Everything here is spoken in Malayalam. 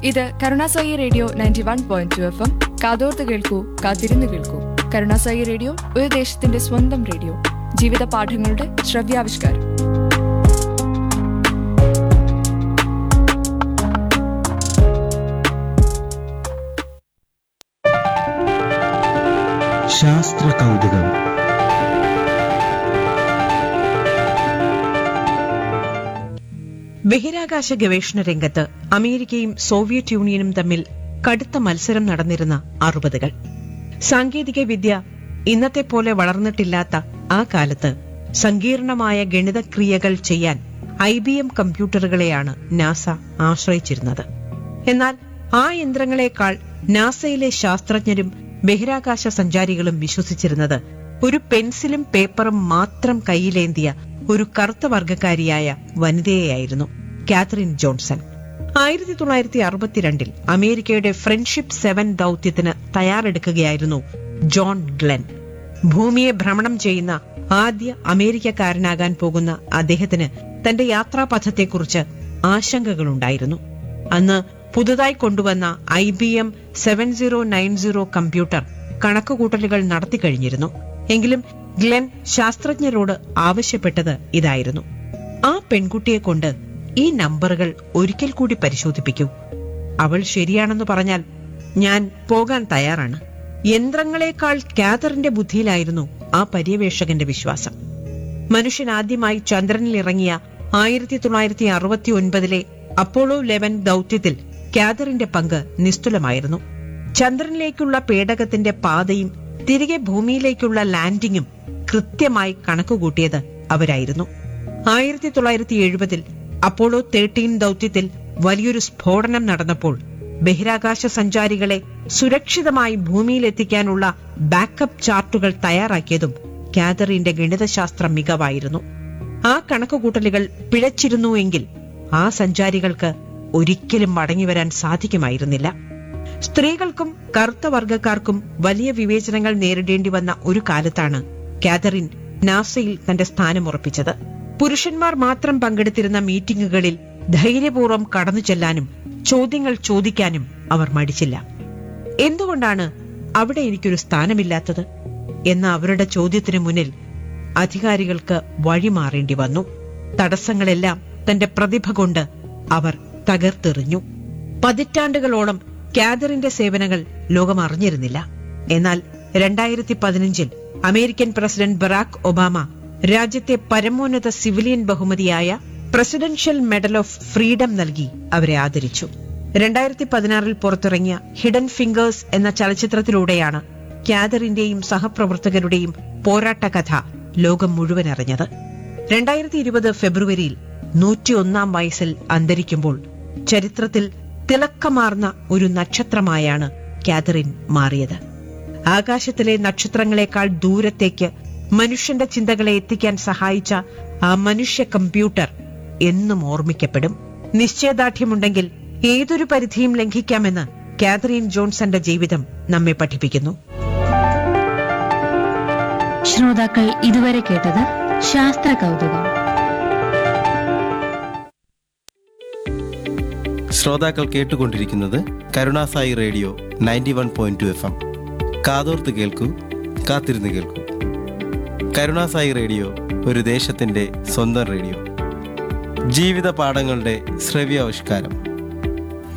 ഇത് Karunasai radio ninety one point two F M കാതോർത്ത് കേൾക്കൂ കാത്തിരുന്ന് കേൾക്കൂ കരുണാസായി റേഡിയോ ഒരു ദേശത്തിന്റെ സ്വന്തം റേഡിയോ ജീവിത പാഠങ്ങളുടെ ശ്രവ്യാവിഷ്കാരം ശാസ്ത്ര കൗതുകം ബഹിരാകാശ ഗവേഷണ രംഗത്ത് അമേരിക്കയും സോവിയറ്റ് യൂണിയനും തമ്മിൽ കടുത്ത മത്സരം നടന്നിരുന്ന അറുപതുകൾ സാങ്കേതിക വിദ്യ ഇന്നത്തെ പോലെ വളർന്നിട്ടില്ലാത്ത ആ കാലത്ത് സങ്കീർണമായ ഗണിതക്രിയകൾ ചെയ്യാൻ ഐ ബി എം കമ്പ്യൂട്ടറുകളെയാണ് നാസ ആശ്രയിച്ചിരുന്നത് എന്നാൽ ആ യന്ത്രങ്ങളെക്കാൾ നാസയിലെ ശാസ്ത്രജ്ഞരും ബഹിരാകാശ സഞ്ചാരികളും വിശ്വസിച്ചിരുന്നത് ഒരു പെൻസിലും പേപ്പറും മാത്രം കയ്യിലേന്തിയ ഒരു കറുത്ത വർഗക്കാരിയായ വനിതയെയായിരുന്നു കാത്തറിൻ ജോൺസൺ ആയിരത്തി തൊള്ളായിരത്തി അറുപത്തിരണ്ടിൽ അമേരിക്കയുടെ ഫ്രണ്ട്ഷിപ്പ് സെവൻ ദൌത്യത്തിന് തയ്യാറെടുക്കുകയായിരുന്നു ജോൺ ഗ്ലെൻ ഭൂമിയെ ഭ്രമണം ചെയ്യുന്ന ആദ്യ അമേരിക്കക്കാരനാകാൻ പോകുന്ന അദ്ദേഹത്തിന് തന്റെ യാത്രാപഥത്തെക്കുറിച്ച് ആശങ്കകളുണ്ടായിരുന്നു അന്ന് പുതുതായി കൊണ്ടുവന്ന I B M seven zero nine zero computer കണക്കുകൂട്ടലുകൾ നടത്തിക്കഴിഞ്ഞിരുന്നു എങ്കിലും ഗ്ലെൻ ശാസ്ത്രജ്ഞരോട് ആവശ്യപ്പെട്ടത് ഇതായിരുന്നു ആ പെൺകുട്ടിയെ കൊണ്ട് ഈ നമ്പറുകൾ ഒരിക്കൽ കൂടി പരിശോധിപ്പിക്കൂ അവൾ ശരിയാണെന്ന് പറഞ്ഞാൽ ഞാൻ പോകാൻ തയ്യാറാണ് യന്ത്രങ്ങളെക്കാൾ കാതറിന്റെ ബുദ്ധിയിലായിരുന്നു ആ പര്യവേഷകന്റെ വിശ്വാസം മനുഷ്യൻ ആദ്യമായി ചന്ദ്രനിൽ ഇറങ്ങിയ ആയിരത്തി തൊള്ളായിരത്തി അറുപത്തി ഒൻപതിലെ അപ്പോളോ ലെവൻ ദൌത്യത്തിൽ കാതറിന്റെ പങ്ക് നിസ്തുലമായിരുന്നു ചന്ദ്രനിലേക്കുള്ള പേടകത്തിന്റെ പാതയും തിരികെ ഭൂമിയിലേക്കുള്ള ലാൻഡിങ്ങും കൃത്യമായി കണക്കുകൂട്ടിയത് അവരായിരുന്നു ആയിരത്തി തൊള്ളായിരത്തി എഴുപതിൽ അപ്പോളോ തേർട്ടീൻ ദൌത്യത്തിൽ വലിയൊരു സ്ഫോടനം നടന്നപ്പോൾ ബഹിരാകാശ സഞ്ചാരികളെ സുരക്ഷിതമായി ഭൂമിയിലെത്തിക്കാനുള്ള ബാക്കപ്പ് ചാർട്ടുകൾ തയ്യാറാക്കിയതും കാതറിന്റെ ഗണിതശാസ്ത്ര മികവായിരുന്നു ആ കണക്കുകൂട്ടലുകൾ പിഴച്ചിരുന്നുവെങ്കിൽ ആ സഞ്ചാരികൾക്ക് ഒരിക്കലും മടങ്ങിവരാൻ സാധിക്കുമായിരുന്നില്ല സ്ത്രീകൾക്കും കറുത്ത വർഗക്കാർക്കും വലിയ വിവേചനങ്ങൾ നേരിടേണ്ടി വന്ന ഒരു കാലത്താണ് കാതറിൻ നാസയിൽ തന്റെ സ്ഥാനമുറപ്പിച്ചത് പുരുഷന്മാർ മാത്രം പങ്കെടുത്തിരുന്ന മീറ്റിംഗുകളിൽ ധൈര്യപൂർവ്വം കടന്നു ചെല്ലാനും ചോദ്യങ്ങൾ ചോദിക്കാനും അവർ മടിച്ചില്ല എന്തുകൊണ്ടാണ് അവിടെ എനിക്കൊരു സ്ഥാനമില്ലാത്തത് എന്ന അവരുടെ ചോദ്യത്തിനു മുന്നിൽ അധികാരികൾക്ക് വഴിമാറേണ്ടി വന്നു തടസ്സങ്ങളെല്ലാം തന്റെ പ്രതിഭ കൊണ്ട് അവർ തകർത്തെറിഞ്ഞു പതിറ്റാണ്ടുകളോളം കാതറിന്റെ സേവനങ്ങൾ ലോകം അറിഞ്ഞിരുന്നില്ല എന്നാൽ രണ്ടായിരത്തി പതിനഞ്ചിൽ അമേരിക്കൻ പ്രസിഡന്റ് ബറാക് ഒബാമ രാജ്യത്തെ പരമോന്നത സിവിലിയൻ ബഹുമതിയായ പ്രസിഡൻഷ്യൽ മെഡൽ ഓഫ് ഫ്രീഡം നൽകി അവരെ ആദരിച്ചു രണ്ടായിരത്തി പതിനാറിൽ പുറത്തിറങ്ങിയ ഹിഡൻ ഫിംഗേഴ്സ് എന്ന ചലച്ചിത്രത്തിലൂടെയാണ് കാതറിന്റെയും സഹപ്രവർത്തകരുടെയും പോരാട്ട കഥ ലോകം മുഴുവൻ അറിഞ്ഞത് രണ്ടായിരത്തി ഇരുപത് ഫെബ്രുവരിയിൽ നൂറ്റിയൊന്നാം വയസ്സിൽ അന്തരിക്കുമ്പോൾ ചരിത്രത്തിൽ തിളക്കമാർന്ന ഒരു നക്ഷത്രമായാണ് കാതറിൻ മാറിയത് ആകാശത്തിലെ നക്ഷത്രങ്ങളെക്കാൾ ദൂരത്തേക്ക് മനുഷ്യന്റെ ചിന്തകളെ എത്തിക്കാൻ സഹായിച്ച ആ മനുഷ്യ കമ്പ്യൂട്ടർ എന്നും ഓർമ്മിക്കപ്പെടും നിശ്ചയദാർഢ്യമുണ്ടെങ്കിൽ ഏതൊരു പരിധിയും ലംഘിക്കാമെന്ന് കാതറിൻ ജോൺസന്റെ ജീവിതം നമ്മെ പഠിപ്പിക്കുന്നു ശ്രോതാക്കൾ ഇതുവരെ കേട്ടത് ശാസ്ത്ര കൗതുകം ശ്രോതാക്കൾ കേട്ടുകൊണ്ടിരിക്കുന്നത് Karunasai radio ninety one point two F M കാതോർത്ത് കേൾക്കൂ കാത്തിരുന്ന് കേൾക്കൂ കരുണാസായി റേഡിയോ ഒരു ദേശത്തിൻ്റെ സ്വന്തം റേഡിയോ ജീവിത പാഠങ്ങളുടെ ശ്രവ്യാവിഷ്കാരം